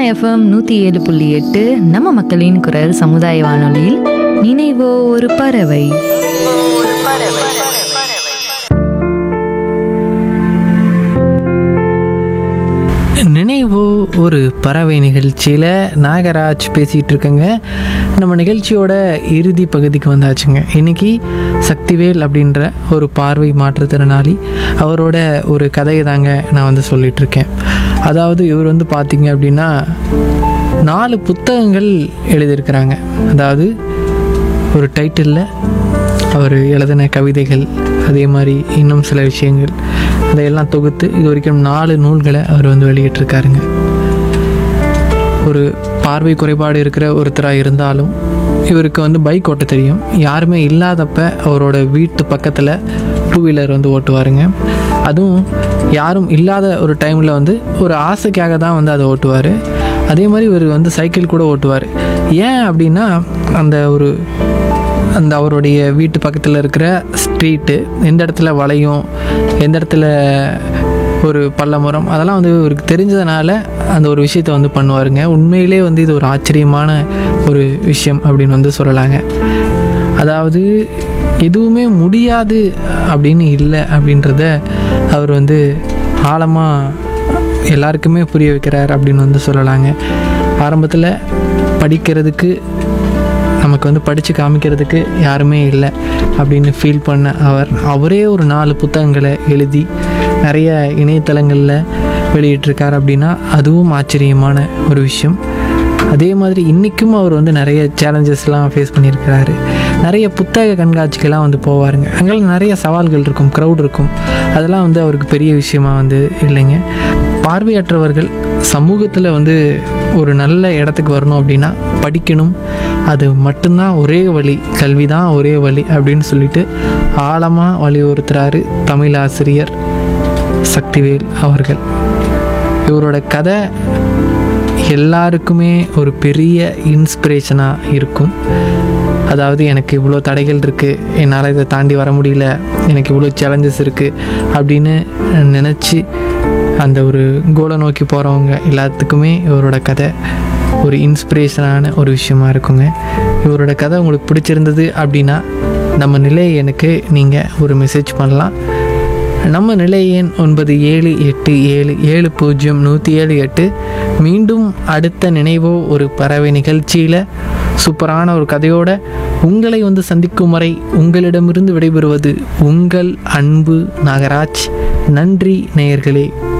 FM நூற்றி ஏழு புள்ளி எட்டு நம்ம மக்களின் குரல் சமுதாய வானொலியில் நினைவோ ஒரு பறவை நினைவு ஒரு பறவை நிகழ்ச்சியில் நாகராஜ் பேசிகிட்டு இருக்கேங்க நம்ம நிகழ்ச்சியோட இறுதி பகுதிக்கு வந்தாச்சுங்க இன்னைக்கு சக்திவேல் அப்படின்ற ஒரு பார்வை மாற்றுத்திறனாளி அவரோட ஒரு கதையை தாங்க நான் வந்து சொல்லிட்டு இருக்கேன் அதாவது இவர் வந்து பார்த்தீங்க அப்படின்னா நாலு புத்தகங்கள் எழுதியிருக்கிறாங்க அதாவது ஒரு டைட்டிலில் அவர் எழுதின கவிதைகள் அதே மாதிரி இன்னும் சில விஷயங்கள் அதையெல்லாம் தொகுத்து இது வரைக்கும் நாலு நூல்களை அவர் வந்து வெளியிட்டிருக்காருங்க ஒரு பார்வை குறைபாடு இருக்கிற ஒருத்தராக இருந்தாலும் இவருக்கு வந்து பைக் ஓட்ட தெரியும் யாருமே இல்லாதப்ப அவரோட வீட்டு பக்கத்தில் டூ வீலர் வந்து ஓட்டுவாருங்க அதுவும் யாரும் இல்லாத ஒரு டைமில் வந்து ஒரு ஆசைக்காக தான் வந்து அதை ஓட்டுவார் அதே மாதிரி இவர் வந்து சைக்கிள் கூட ஓட்டுவார் ஏன் அப்படின்னா அந்த ஒரு அந்த அவருடைய வீட்டு பக்கத்தில் இருக்கிற ஸ்ட்ரீட்டு எந்த இடத்துல வளையும் எந்த இடத்துல ஒரு பள்ளமரம் அதெல்லாம் வந்து இவருக்கு தெரிஞ்சதுனால அந்த ஒரு விஷயத்தை வந்து பண்ணுவாருங்க உண்மையிலே வந்து இது ஒரு ஆச்சரியமான ஒரு விஷயம் அப்படின்னு வந்து சொல்லலாங்க அதாவது எதுவுமே முடியாது அப்படின்னு இல்லை அப்படின்றத அவர் வந்து ஆழமாக எல்லாருக்குமே புரிய வைக்கிறார் அப்படின்னு வந்து சொல்லலாங்க ஆரம்பத்தில் படிக்கிறதுக்கு நமக்கு வந்து படித்து காமிக்கிறதுக்கு யாருமே இல்லை அப்படின்னு ஃபீல் பண்ண அவர் அவரே ஒரு நாலு புத்தகங்களை எழுதி நிறைய இணையதளங்களில் வெளியிட்டிருக்கார் அப்படின்னா அதுவும் ஆச்சரியமான ஒரு விஷயம் அதே மாதிரி இன்றைக்கும் அவர் வந்து நிறைய சேலஞ்சஸ்லாம் ஃபேஸ் பண்ணியிருக்கிறாரு நிறைய புத்தக கண்காட்சிக்கெல்லாம் வந்து போவாருங்க அங்கெல்லாம் நிறைய சவால்கள் இருக்கும் க்ரௌட் இருக்கும் அதெல்லாம் வந்து அவருக்கு பெரிய விஷயமா வந்து இல்லைங்க பார்வையற்றவர்கள் சமூகத்தில் வந்து ஒரு நல்ல இடத்துக்கு வரணும் அப்படின்னா படிக்கணும் அது மட்டும்தான் ஒரே வழி கல்வி தான் ஒரே வழி அப்படின்னு சொல்லிட்டு ஆழமாக வலியுறுத்துறாரு தமிழ் ஆசிரியர் சக்திவேல் அவர்கள் இவரோட கதை எல்லாருக்குமே ஒரு பெரிய இன்ஸ்பிரேஷனாக இருக்கும் அதாவது எனக்கு இவ்வளோ தடைகள் இருக்குது என்னால் இதை தாண்டி வர முடியல எனக்கு இவ்வளோ சேலஞ்சஸ் இருக்குது அப்படின்னு நினச்சி அந்த ஒரு கோலை நோக்கி போகிறவங்க எல்லாத்துக்குமே இவரோட கதை ஒரு இன்ஸ்பிரேஷனான ஒரு விஷயமா இருக்குங்க இவரோட கதை உங்களுக்கு பிடிச்சிருந்தது அப்படின்னா நம்ம நிலை எனக்கு நீங்கள் ஒரு மெசேஜ் பண்ணலாம் நம்ம நிலை எண் ஒன்பது ஏழு எட்டு ஏழு ஏழு பூஜ்ஜியம் நூற்றி ஏழு எட்டு மீண்டும் அடுத்த நினைவோ ஒரு பறவை நிகழ்ச்சியில் சூப்பரான ஒரு கதையோட உங்களை வந்து சந்திக்கும் வரை உங்களிடமிருந்து விடைபெறுவது உங்கள் அன்பு நாகராஜ் நன்றி நேயர்களே